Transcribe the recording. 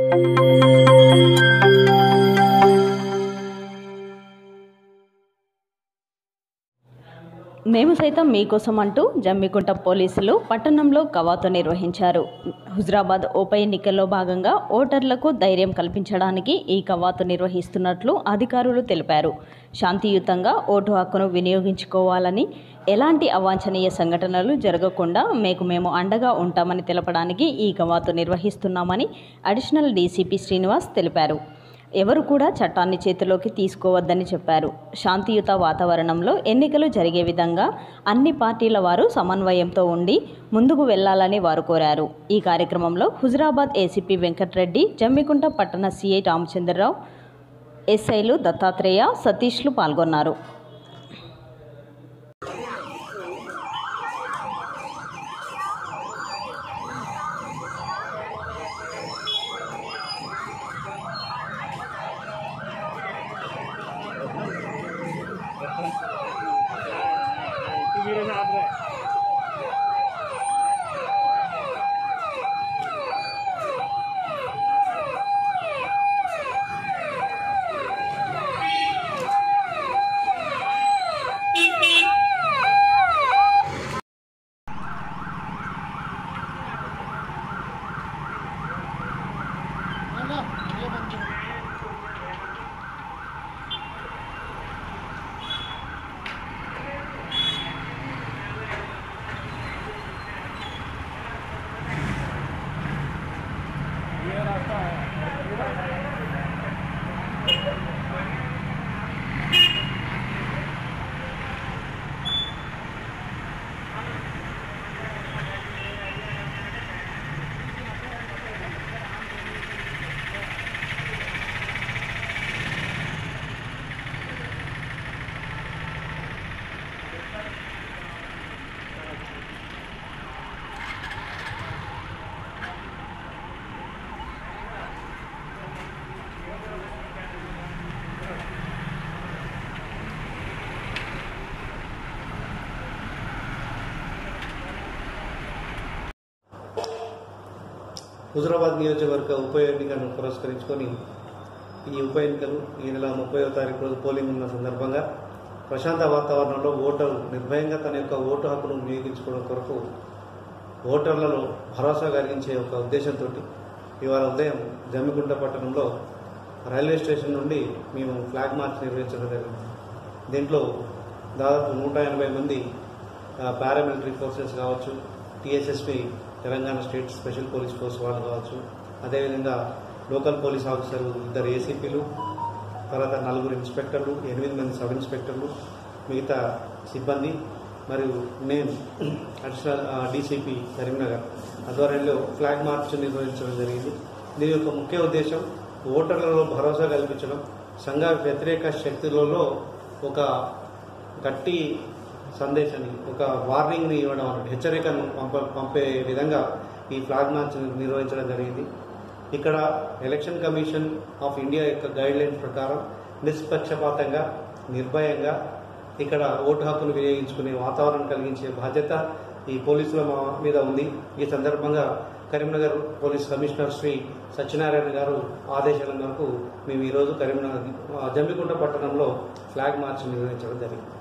మేము సైతం మీకోసం అంటూ జమ్మికుంట పోలీసులు పట్టణంలో కవాతు నిర్వహించారు హుజరాబాద్ ఉప ఎన్నికల్లో భాగంగా ఓటర్లకు ధైర్యం కల్పించడానికి ఈ కవాతు నిర్వహిస్తున్నట్లు అధికారులు తెలిపారు శాంతియుతంగా ఓటు హక్కును వినియోగించుకోవాలని ఎలాంటి అవాంఛనీయ సంఘటనలు జరగకుండా మీకు మేము అండగా ఉంటామని తెలపడానికి ఈ కవాతు నిర్వహిస్తున్నామని అడిషనల్ డీసీపీ శ్రీనివాస్ తెలిపారు ఎవరు కూడా చట్టాన్ని చేతిలోకి తీసుకోవద్దని చెప్పారు శాంతియుత వాతావరణంలో ఎన్నికలు జరిగే విధంగా అన్ని పార్టీల వారు సమన్వయంతో ఉండి ముందుకు వెళ్లాలని వారు కోరారు ఈ కార్యక్రమంలో హుజరాబాద్ ఏసీపీ వెంకట్రెడ్డి జమ్మికుంట పట్టణ సీఐ రామచంద్రరావు ఎస్ఐలు దత్తాత్రేయ సతీష్లు పాల్గొన్నారు హుజరాబాద్ నియోజకవర్గ ఉప ఎన్నికను పురస్కరించుకొని ఈ ఉప ఎన్నికలు ఈ నెల ముప్పైవ తారీఖు రోజు పోలింగ్ ఉన్న సందర్భంగా ప్రశాంత వాతావరణంలో ఓటరు నిర్భయంగా తన యొక్క ఓటు హక్కును వినియోగించుకోవడం కొరకు ఓటర్లలో భరోసా కలిగించే ఒక ఉద్దేశంతో ఇవాళ ఉదయం జమ్మికుంట పట్టణంలో రైల్వే స్టేషన్ నుండి మేము ఫ్లాగ్ మార్చ్ నిర్వహించడం జరిగింది దీంట్లో దాదాపు నూట ఎనభై మంది ఆ, పారామిలిటరీ ఫోర్సెస్ కావచ్చు TSSP Telangana state special police force వాళ్ళు కావచ్చు అదేవిధంగా లోకల్ పోలీస్ ఆఫీసర్లు ఇద్దరు ఏసీపీలు తర్వాత నలుగురు ఇన్స్పెక్టర్లు ఎనిమిది మంది సబ్ ఇన్స్పెక్టర్లు మిగతా సిబ్బంది మరియు నేను అడిషనల్ డీసీపీ కరీంనగర్ ఆధ్వర్యంలో ఫ్లాగ్ మార్చ్ నిర్వహించడం జరిగింది దీని యొక్క ముఖ్య ఉద్దేశం ఓటర్లలో భరోసా కల్పించడం సంఘ వ్యతిరేక శక్తులలో ఒక గట్టి సందేశాన్ని ఒక వార్నింగ్ని ఇవ్వడం అన్నట్టు హెచ్చరికను పంప పంపే విధంగా ఈ ఫ్లాగ్ మార్చ్ నిర్వహించడం జరిగింది ఇక్కడ ఎలక్షన్ కమిషన్ ఆఫ్ ఇండియా యొక్క గైడ్ లైన్స్ ప్రకారం నిష్పక్షపాతంగా నిర్భయంగా ఇక్కడ ఓటు హక్కును వినియోగించుకునే వాతావరణం కలిగించే బాధ్యత ఈ పోలీసుల మా- మీద ఉంది ఈ సందర్భంగా కరీంనగర్ పోలీస్ కమిషనర్ శ్రీ సత్యనారాయణ గారు ఆదేశాల మేరకు మేము ఈరోజు కరీంనగర్ ఆ, జమ్మికుంట పట్టణంలో ఫ్లాగ్ మార్చ్ నిర్వహించడం జరిగింది